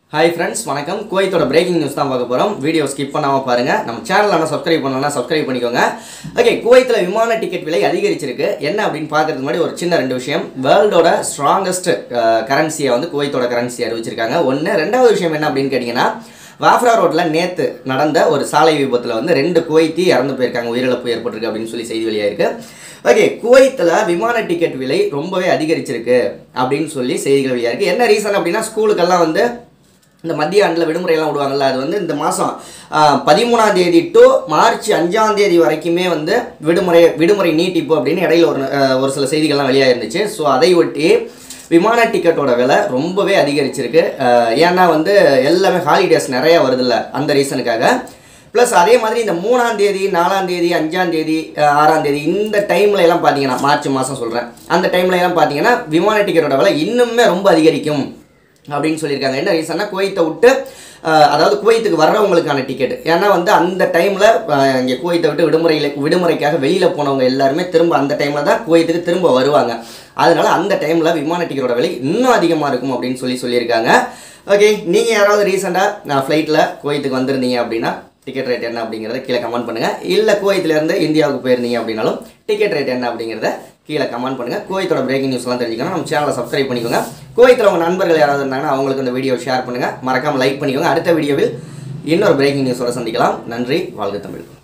hi friends வணக்கம் குவைத்தோட breaking news தான் பார்க்க போகிறோம் வீடியோ ஸ்கிப் பண்ணாமல் பாருங்கள் நம்ம சேனல் ஆனால் சப்ஸ்கிரைப் பண்ணலன்னா சப்ஸ்கிரைப் பண்ணிக்கோங்க ஓகே குவைத்தில் விமான டிக்கெட் விலை அதிகரிச்சிருக்கு என்ன அப்படின்னு பார்க்கறதுக்கு முன்னாடி ஒரு சின்ன ரெண்டு விஷயம் வேர்ல்டோட ஸ்ட்ராங்கஸ்ட் கரன்சியை வந்து குவைத்தோட கரன்சி அறிவிச்சிருக்காங்க ஒன்று ரெண்டாவது விஷயம் என்ன அப்படின்னு கேட்டிங்கன்னா வாஃப்ரா ரோட்டில் நேற்று நடந்த ஒரு சாலை விபத்தில் வந்து ரெண்டு குவைத்தி இறந்து போயிருக்காங்க உயிரிழப்பு ஏற்பட்டிருக்கு அப்படின்னு சொல்லி செய்தி வெளியாயிருக்கு ஓகே குவைத்தில் விமான டிக்கெட் விலை ரொம்பவே அதிகரிச்சிருக்கு அப்படின்னு சொல்லி செய்திகள் வெளியாயிருக்கு என்ன ரீசன் அப்படின்னா ஸ்கூலுக்கெல்லாம் வந்து இந்த மத்திய ஆண்டில் விடுமுறையெல்லாம் விடுவாங்கல்ல அது வந்து இந்த மாதம் பதிமூணாம் தேதி டு மார்ச் அஞ்சாம் தேதி வரைக்குமே வந்து விடுமுறை விடுமுறை நீட்டிப்பு அப்படின்னு இடையில ஒரு ஆஹ், ஒரு சில செய்திகள்லாம் வெளியாக இருந்துச்சு ஸோ அதை ஒட்டி விமான டிக்கெட்டோட விலை ரொம்பவே அதிகரிச்சிருக்கு ஆஹ், ஏன்னா வந்து எல்லாமே ஹாலிடேஸ் நிறைய வருதுல்ல அந்த ரீசனுக்காக ப்ளஸ் அதே மாதிரி இந்த மூணாம் தேதி நாலாம் தேதி அஞ்சாம் தேதி அஹ், ஆறாம் தேதி இந்த டைம்ல எல்லாம் பார்த்தீங்கன்னா மார்ச் மாதம் சொல்கிறேன் அந்த டைம்ல எல்லாம் பார்த்தீங்கன்னா விமான டிக்கெட்டோட விலை இன்னுமே ரொம்ப அதிகரிக்கும் அப்படின்னு சொல்லியிருக்காங்க என்ன ரீசன்னா குவைத்தை விட்டு அஹ், அதாவது குவைத்துக்கு வர்றவங்களுக்கான டிக்கெட் ஏன்னா வந்து அந்த டைமில் இங்கே குவைத்தை விட்டு விடுமுறையில் விடுமுறைக்காக வெளியில் போனவங்க எல்லாருமே திரும்ப அந்த டைமில் தான் குவைத்துக்கு திரும்ப வருவாங்க அதனால அந்த டைமில் விமான டிக்கெட்டோட விலை இன்னும் அதிகமாக இருக்கும் அப்படின்னு சொல்லி சொல்லியிருக்காங்க ஓகே நீங்கள் யாராவது ரீசெண்டாக ஃப்ளைட்டில் குவைத்துக்கு வந்திருந்தீங்க அப்படின்னா டிக்கெட் ரேட் என்ன அப்படிங்கிறத கீழே கமெண்ட் பண்ணுங்கள் இல்லை குவைத்திலேருந்து இந்தியாவுக்கு போயிருந்தீங்க அப்படின்னாலும் டிக்கெட் ரேட் என்ன அப்படிங்கிறத கீழே கமெண்ட் பண்ணுங்கள் குவைத்தோட பிரேக்கிங் நியூஸ்லாம் தெரிஞ்சுக்கணும் நம்ம சேனலை சப்ஸ்கிரைப் பண்ணிக்கோங்க குவைத்தில் உங்கள் நண்பர்கள் யாராவது இருந்தாங்கன்னா அவங்களுக்கு இந்த வீடியோ ஷேர் பண்ணுங்கள் மறக்காமல் லைக் பண்ணிக்கோங்க அடுத்த வீடியோவில் இன்னொரு பிரேக்கிங் நியூஸோட சந்திக்கலாம் நன்றி வாழ்க தமிழ்